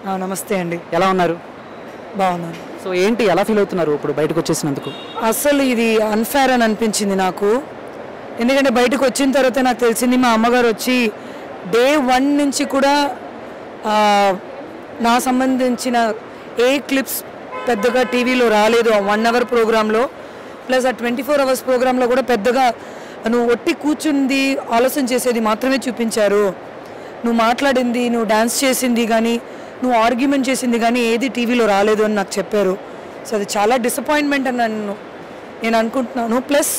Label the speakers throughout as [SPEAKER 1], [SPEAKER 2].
[SPEAKER 1] ఆ, నమస్తే అండి
[SPEAKER 2] ఎలా ఉన్నారు
[SPEAKER 1] బాగున్నాను
[SPEAKER 2] సో ఏంటి ఎలా ఫీల్ అవుతున్నారు ఇప్పుడు బయటకు వచ్చేసినందుకు
[SPEAKER 1] అసలు ఇది అన్ఫేర్ అని అనిపించింది నాకు ఎందుకంటే బయటకు వచ్చిన తర్వాత నాకు తెలిసింది మా అమ్మగారు వచ్చి డే వన్ నుంచి కూడా ఆ, నా సంబంధించిన ఏ క్లిప్స్ పెద్దగా టీవీలో రాలేదు ఆ వన్ అవర్ ప్రోగ్రాంలో ప్లస్ ఆ ట్వంటీ ఫోర్ అవర్స్ ప్రోగ్రాంలో కూడా పెద్దగా నువ్వు ఒట్టి కూర్చుంది ఆలోచన చేసేది మాత్రమే చూపించారు నువ్వు మాట్లాడింది నువ్వు డ్యాన్స్ చేసింది కానీ నువ్వు ఆర్గ్యుమెంట్ చేసింది కానీ ఏది టీవీలో రాలేదు అని నాకు చెప్పారు సో అది చాలా డిసప్పాయింట్మెంట్ అని నన్ను నేను అనుకుంటున్నాను ప్లస్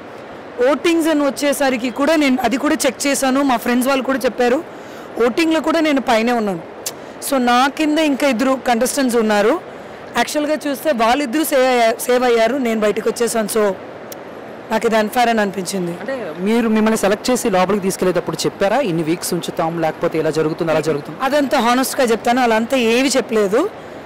[SPEAKER 1] ఓటింగ్స్ అని వచ్చేసరికి కూడా నేను అది కూడా చెక్ చేశాను మా ఫ్రెండ్స్ వాళ్ళు కూడా చెప్పారు ఓటింగ్లో కూడా నేను పైనే ఉన్నాను సో నా కింద ఇంకా ఇద్దరు కంటెస్టెంట్స్ ఉన్నారు యాక్చువల్గా చూస్తే వాళ్ళిద్దరూ సేవ్ అయ్యా- సేవ్ అయ్యారు నేను బయటకు వచ్చేసాను సో నాకు ఇది అన్ఫేర్ అని అనిపించింది
[SPEAKER 2] అంటే మీరు మిమ్మల్ని సెలెక్ట్ చేసి లోపలికి తీసుకెళ్లేటప్పుడు చెప్పారా ఇన్ని వీక్స్ ఉంచుతాం లేకపోతే ఇలా జరుగుతుంది అలా జరుగుతుంది
[SPEAKER 1] అదంతా హానెస్ట్గా చెప్తాను అలా అంతా ఏవి చెప్పలేదు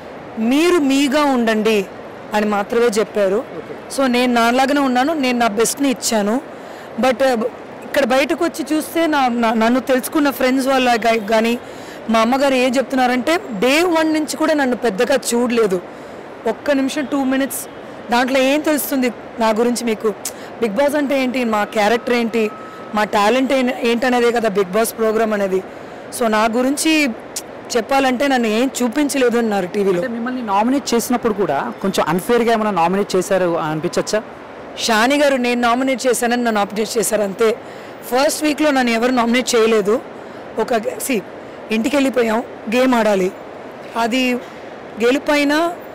[SPEAKER 1] మీరు మీగా ఉండండి అని మాత్రమే చెప్పారు సో నేను నాలాగానే ఉన్నాను నేను నా బెస్ట్ని ఇచ్చాను బట్ ఇక్కడ బయటకు వచ్చి చూస్తే నా నా- నన్ను తెలుసుకున్న ఫ్రెండ్స్ వాళ్ళ గా- కానీ మా అమ్మగారు ఏం చెప్తున్నారంటే డే వన్ నుంచి కూడా నన్ను పెద్దగా చూడలేదు ఒక్క నిమిషం టూ మినిట్స్ దాంట్లో ఏం తెలుస్తుంది నా గురించి మీకు బిగ్ బాస్ అంటే ఏంటి మా క్యారెక్టర్ ఏంటి మా టాలెంట్ ఏంటనేదే కదా బిగ్ బాస్ ప్రోగ్రామ్ అనేది సో నా గురించి చెప్పాలంటే నన్ను ఏం చూపించలేదు అన్నారు టీవీలో
[SPEAKER 2] అంటే మిమ్మల్ని నామినేట్ చేసినప్పుడు కూడా కొంచెం అన్ఫేర్గా ఏమైనా నామినేట్ చేశారు అనిపించచ్చా
[SPEAKER 1] షాని గారు నేను నామినేట్ చేశానని నన్ను నామినేట్ చేశారు అంతే ఫస్ట్ వీక్లో నన్ను ఎవరు నామినేట్ చేయలేదు ఒక సి ఇంటికి వెళ్ళిపోయాం గేమ్ ఆడాలి అది గెలుపైనా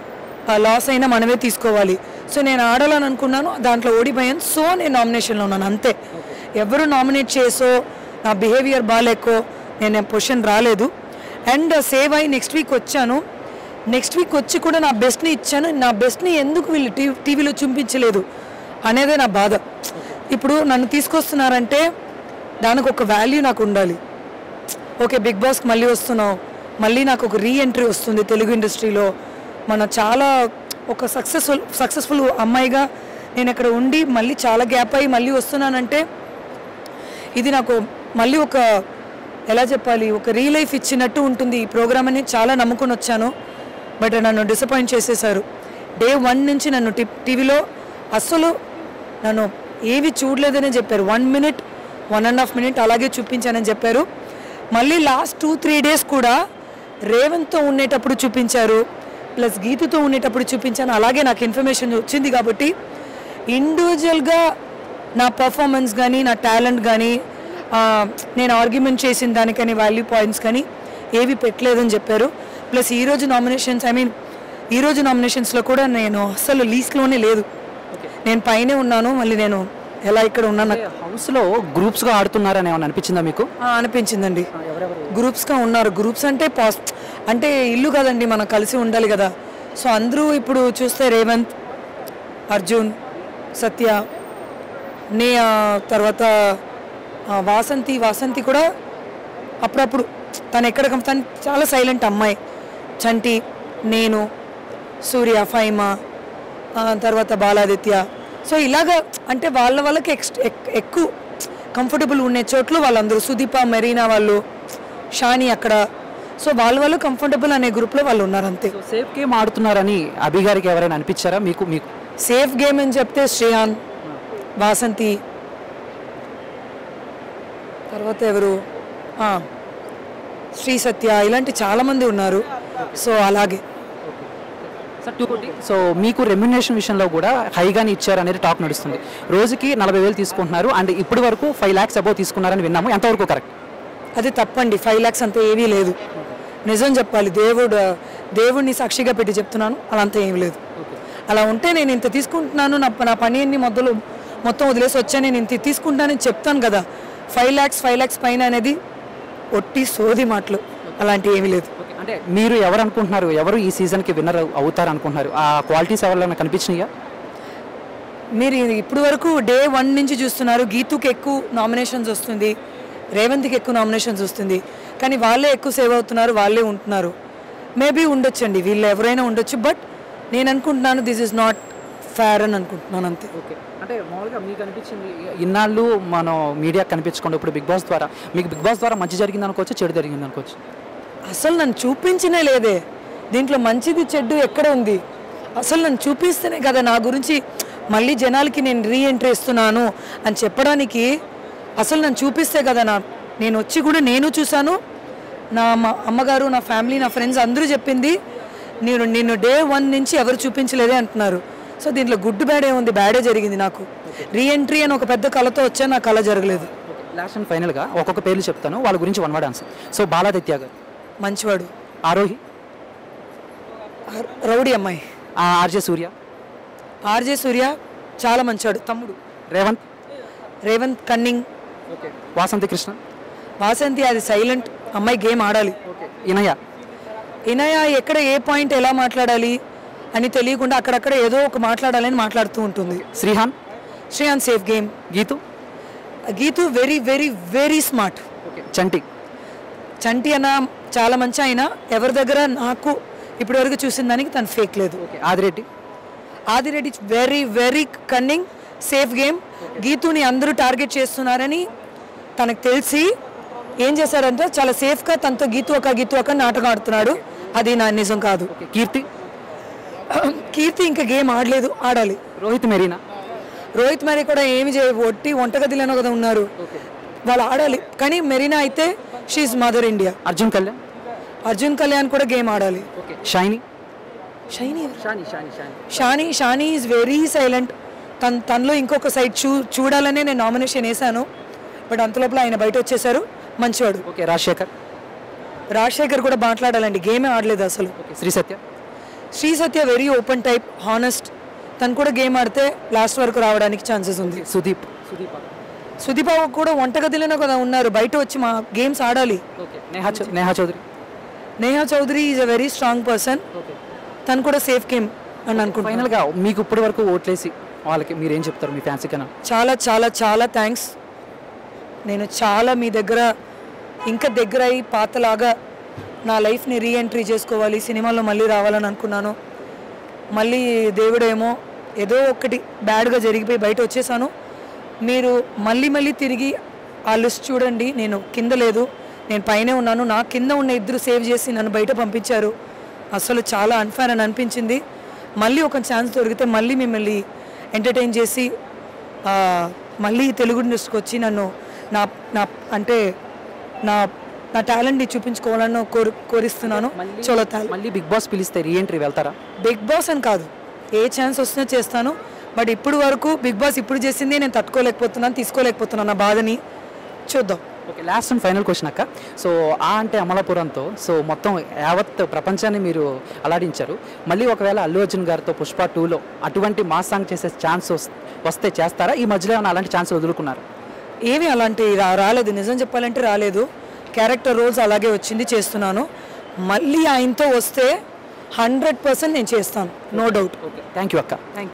[SPEAKER 1] లాస్ అయినా మనమే తీసుకోవాలి సో నేను ఆడాలని అనుకున్నాను దాంట్లో ఓడిపోయాను సో నేను నామినేషన్లో ఉన్నాను అంతే ఎవరు నామినేట్ చేసో నా బిహేవియర్ బాగాలేకో నేను పొజిషన్ రాలేదు అండ్ సేవ్ అయ్యి నెక్స్ట్ వీక్ వచ్చాను నెక్స్ట్ వీక్ వచ్చి కూడా నా బెస్ట్ని ఇచ్చాను నా బెస్ట్ని ఎందుకు వీళ్ళు టీ టీవీలో చూపించలేదు అనేదే నా బాధ ఇప్పుడు నన్ను తీసుకొస్తున్నారంటే దానికి ఒక వాల్యూ నాకు ఉండాలి ఓకే బిగ్ బాస్కి మళ్ళీ వస్తున్నావు మళ్ళీ నాకు ఒక రీ ఎంట్రీ వస్తుంది తెలుగు ఇండస్ట్రీలో మన చాలా ఒక సక్సెస్ఫుల్ సక్సెస్ఫుల్ అమ్మాయిగా నేను ఇక్కడ ఉండి మళ్ళీ చాలా గ్యాప్ అయ్యి మళ్ళీ వస్తున్నానంటే ఇది నాకు మళ్ళీ ఒక ఎలా చెప్పాలి ఒక రీ లైఫ్ ఇచ్చినట్టు ఉంటుంది ఈ ప్రోగ్రామ్ అని చాలా నమ్ముకొని వచ్చాను బట్ నన్ను డిసప్పాయింట్ చేసేసారు డే వన్ నుంచి నన్ను టి టీవీలో అస్సలు నన్ను ఏవి చూడలేదనే చెప్పారు one minute one and half minute అలాగే చూపించానని చెప్పారు మళ్ళీ లాస్ట్ టూ త్రీ డేస్ కూడా రేవంత్తో ఉండేటప్పుడు చూపించారు ప్లస్ గీతుతో ఉండేటప్పుడు చూపించాను అలాగే నాకు ఇన్ఫర్మేషన్ వచ్చింది కాబట్టి ఇండివిజువల్గా నా పర్ఫార్మెన్స్ కానీ నా టాలెంట్ కానీ ఆ, నేను ఆర్గ్యుమెంట్ చేసిన దానికని వాల్యూ పాయింట్స్ కానీ ఏవి పెట్టలేదని చెప్పారు ప్లస్ ఈరోజు నామినేషన్స్ ఐ మీన్ ఈరోజు నామినేషన్స్లో కూడా నేను అసలు లీస్ట్లోనే లేదు నేను పైనే ఉన్నాను మళ్ళీ నేను ఎలా ఇక్కడ ఉన్నాను నాకు
[SPEAKER 2] హౌస్లో గ్రూప్స్గా ఆడుతున్నారని ఏమైనా అనిపించిందా మీకు
[SPEAKER 1] ఆ, అనిపించిందండి గ్రూప్స్గా ఉన్నారు గ్రూప్స్ అంటే పాస్ అంటే ఇల్లు కదండి మనం కలిసి ఉండాలి కదా సో అందరూ ఇప్పుడు చూస్తే రేవంత్ అర్జున్ సత్య నే ఆ, తర్వాత ఆ, వాసంతి వాసంతి కూడా అప్పుడప్పుడు తను ఎక్కడ కం- తను చాలా సైలెంట్ అమ్మాయి చంటి నేను సూర్య ఫైమా ఆ, తర్వాత బాలాదిత్య సో ఇలాగా అంటే వాళ్ళ వాళ్ళకి ఎక్స్ ఎక్- ఎక్కువ కంఫర్టబుల్ ఉండే చోట్ల వాళ్ళందరూ సుదీప మెరీనా వాళ్ళు షాని అక్కడ సో వాళ్ళ వాళ్ళు కంఫర్టబుల్ అనే గ్రూప్లో వాళ్ళు ఉన్నారు అంతే
[SPEAKER 2] సో సేఫ్ గేమ్ ఆడుతున్నారని అభి గారికి ఎవరైనా అనిపించారా మీకు మీకు
[SPEAKER 1] సేఫ్ గేమ్ అని చెప్తే శ్రేయాన్ వాసంతి తర్వాత ఎవరు ఆ, శ్రీ సత్య ఇలాంటి చాలామంది ఉన్నారు సో అలాగే
[SPEAKER 2] సో మీకు రెమ్యునేషన్ విషయంలో కూడా హైగానే ఇచ్చారు అనేది టాక్ నడుస్తుంది రోజుకి నలభై వేలు తీసుకుంటున్నారు అండ్ ఇప్పటి వరకు ఫైవ్ ల్యాక్స్ అబౌవ్ తీసుకున్నారని విన్నాము ఎంతవరకు కరెక్ట్
[SPEAKER 1] అది తప్పండి ఫైవ్ ల్యాక్స్ అంతా ఏమీ లేదు నిజం చెప్పాలి దేవుడు దేవుడిని సాక్షిగా పెట్టి చెప్తున్నాను అలా అంతా ఏమీ లేదు అలా ఉంటే నేను ఇంత తీసుకుంటున్నాను నా నా పని అన్ని మొదలు మొత్తం వదిలేసి వచ్చాను నేను ఇంత తీసుకుంటానని చెప్తాను కదా ఫైవ్ ల్యాక్స్ ఫైవ్ ల్యాక్స్ పైన అనేది ఒట్టి సోది మాటలు అలాంటివి ఏమీ లేదు
[SPEAKER 2] అంటే మీరు ఎవరు అనుకుంటున్నారు ఎవరు ఈ సీజన్కి విన్నర్ అవుతారు అనుకుంటున్నారు ఆ క్వాలిటీస్ ఎవరైనా కనిపించినాయా
[SPEAKER 1] మీరు ఇప్పుడు వరకు డే వన్ నుంచి చూస్తున్నారు గీతుకి ఎక్కువ నామినేషన్స్ వస్తుంది రేవంత్కి ఎక్కువ నామినేషన్స్ వస్తుంది కానీ వాళ్ళే ఎక్కువ సేవ్ అవుతున్నారు వాళ్ళే ఉంటున్నారు మేబీ ఉండొచ్చండి వీళ్ళు ఎవరైనా ఉండొచ్చు బట్ నేను అనుకుంటున్నాను దిస్ ఇస్ నాట్ ఫేర్ అని అనుకుంటున్నాను అంతే
[SPEAKER 2] ఓకే అంటే మామూలుగా మీకు అనిపించింది ఇన్నాళ్ళు మనం మీడియా కనిపించకుండా ఇప్పుడు బిగ్ బాస్ ద్వారా మీకు బిగ్ బాస్ ద్వారా మంచి జరిగింది అనుకోవచ్చు చెడు జరిగింది అనుకోవచ్చు
[SPEAKER 1] అసలు నన్ను చూపించనే లేదే దీంట్లో మంచిది చెడ్డు ఎక్కడ ఉంది అసలు నన్ను చూపిస్తేనే కదా నా గురించి మళ్ళీ జనాలకి నేను రీఎంట్రీ ఇస్తున్నాను అని చెప్పడానికి అసలు నన్ను చూపిస్తే కదా నా నేను వచ్చి కూడా నేను చూశాను నా మా అమ్మగారు నా ఫ్యామిలీ నా ఫ్రెండ్స్ అందరూ చెప్పింది నేను నిన్ను డే వన్ నుంచి ఎవరు చూపించలేదే అంటున్నారు సో దీంట్లో గుడ్ బ్యాడే ఉంది బ్యాడే జరిగింది నాకు రీఎంట్రీ అని ఒక పెద్ద కళతో వచ్చా నా కళ జరగలేదు
[SPEAKER 2] లాస్ట్ అండ్ ఫైనల్గా ఒక్కొక్క పేర్లు చెప్తాను వాళ్ళ గురించి one word answer so Baladitya garu
[SPEAKER 1] మంచివాడు
[SPEAKER 2] ఆరోహి
[SPEAKER 1] ఆర్- రౌడీ అమ్మాయి
[SPEAKER 2] ఆ, ఆర్జే సూర్య
[SPEAKER 1] ఆర్జే సూర్య చాలా మంచివాడు తమ్ముడు
[SPEAKER 2] రేవంత్
[SPEAKER 1] రేవంత్ కన్నింగ్
[SPEAKER 2] వాసంతి కృష్ణ
[SPEAKER 1] వాసంతి అది సైలెంట్ అమ్మాయి గేమ్ ఆడాలి
[SPEAKER 2] ఇనయ
[SPEAKER 1] ఇనయ ఎక్కడ ఏ పాయింట్ ఎలా మాట్లాడాలి అని తెలియకుండా అక్కడక్కడ ఏదో ఒక మాట్లాడాలని మాట్లాడుతూ ఉంటుంది
[SPEAKER 2] Srihan
[SPEAKER 1] Sriyan safe game
[SPEAKER 2] Geethu
[SPEAKER 1] Geethu very very very smart
[SPEAKER 2] Chanti
[SPEAKER 1] Chanti అన్న చాలా మంచి ఆయన ఎవరి దగ్గర నాకు ఇప్పటివరకు చూసిన దానికి తను ఫేక్ లేదు
[SPEAKER 2] Adireddy
[SPEAKER 1] Adireddy very very cunning safe game గీతుని అందరూ టార్గెట్ చేస్తున్నారని తనకు తెలిసి ఏం చేశారంటే చాలా సేఫ్గా తనతో గీతు ఒక గీతు ఒక నాటకం ఆడుతున్నాడు అది నా నిజం కాదు
[SPEAKER 2] కీర్తి
[SPEAKER 1] కీర్తి ఇంకా గేమ్ ఆడలేదు ఆడాలి
[SPEAKER 2] రోహిత్ మెరీనా
[SPEAKER 1] రోహిత్ మరి కూడా ఏమి చేయ ఒట్టి వంటగదిలోనో కదా ఉన్నారు వాళ్ళు ఆడాలి కానీ మెరీనా అయితే షీఈ్ మదర్ ఇండియా
[SPEAKER 2] అర్జున్ కళ్యాణ్
[SPEAKER 1] అర్జున్ కళ్యాణ్ కూడా గేమ్ ఆడాలి
[SPEAKER 2] Shaini
[SPEAKER 1] Shaini
[SPEAKER 2] Shani Shani Shani
[SPEAKER 1] Shani Shani is very silent తన తనలో ఇంకొక సైడ్ చూ చూడాలనే నేను నామినేషన్ వేశాను బట్ అంతలోపల ఆయన బయట వచ్చేసారు మంచివాడు
[SPEAKER 2] ఓకే రాజశేఖర్
[SPEAKER 1] రాజశేఖర్ కూడా మాట్లాడాలండి గేమే ఆడలేదు అసలు
[SPEAKER 2] okay Sri Satya
[SPEAKER 1] Sri Satya very open type honest తను కూడా గేమ్ ఆడితే లాస్ట్ వరకు రావడానికి ఛాన్సెస్ ఉంది
[SPEAKER 2] సుదీప్ సుదీప్
[SPEAKER 1] సుదీపావు కూడా వంటగదిలోనే కదా ఉన్నారు బయట వచ్చి మా గేమ్స్ ఆడాలి
[SPEAKER 2] ఓకే నేహా చౌ- Neha Chowdary
[SPEAKER 1] Neha Chowdary is a very strong person
[SPEAKER 2] okay
[SPEAKER 1] తను కూడా సేఫ్ గేమ్ అని అనుకుంటున్నాను
[SPEAKER 2] ఫైనల్గా మీకు ఇప్పటి వరకు ఓట్లేసి వాళ్ళకి మీరు ఏం చెప్తారు మీ ఫ్యాన్సీ కన్నా
[SPEAKER 1] చాలా చాలా చాలా థ్యాంక్స్ నేను చాలా మీ దగ్గర ఇంకా దగ్గర అయి పాతలాగా నా లైఫ్ని రీఎంట్రీ చేసుకోవాలి సినిమాల్లో మళ్ళీ రావాలని అనుకున్నాను మళ్ళీ దేవుడేమో ఏదో ఒకటి బ్యాడ్గా జరిగిపోయి బయట వచ్చేసాను మీరు మళ్ళీ మళ్ళీ తిరిగి ఆ లిస్ట్ చూడండి నేను కింద లేదు నేను పైనే ఉన్నాను నా కింద ఉన్న ఇద్దరు సేవ్ చేసి నన్ను బయట పంపించారు అసలు చాలా అన్ఫేర్ అని అనిపించింది మళ్ళీ ఒక ఛాన్స్ దొరికితే మళ్ళీ మిమ్మల్ని ఎంటర్టైన్ చేసి ఆ, మళ్ళీ తెలుగు ఇండస్ట్రీకి వచ్చి నన్ను నా నా అంటే నా నా టాలెంట్ని చూపించుకోవాలని కోరి కోరిస్తున్నాను చాలా థ్యాంక్
[SPEAKER 2] మళ్ళీ బిగ్ బాస్ పిలిస్తే రీఎంట్రీ వెళ్తారా
[SPEAKER 1] బిగ్ బాస్ అని కాదు ఏ ఛాన్స్ వస్తున్నా చేస్తాను బట్ ఇప్పుడు వరకు బిగ్ బాస్ ఇప్పుడు చేసింది నేను తట్టుకోలేకపోతున్నాను తీసుకోలేకపోతున్నాను నా బాధని చూద్దాం
[SPEAKER 2] okay last and final question అక్క సో ఆ అంటే అమలాపురంతో సో మొత్తం యావత్ ప్రపంచాన్ని మీరు అలాడించారు మళ్ళీ ఒకవేళ అల్లు అర్జున్ గారితో పుష్ప టూలో అటువంటి మాస్ సాంగ్ చేసే ఛాన్స్ వస్తే చేస్తారా ఈ మధ్యలో ఏమైనా అలాంటి ఛాన్స్ వదులుకున్నారు
[SPEAKER 1] ఏమీ అలాంటి రా రాలేదు నిజం చెప్పాలంటే రాలేదు క్యారెక్టర్ రోల్స్ అలాగే వచ్చింది చేస్తున్నాను మళ్ళీ ఆయనతో వస్తే హండ్రెడ్ పర్సెంట్ నేను చేస్తాను no doubt
[SPEAKER 2] okay thank you అక్క
[SPEAKER 1] థ్యాంక్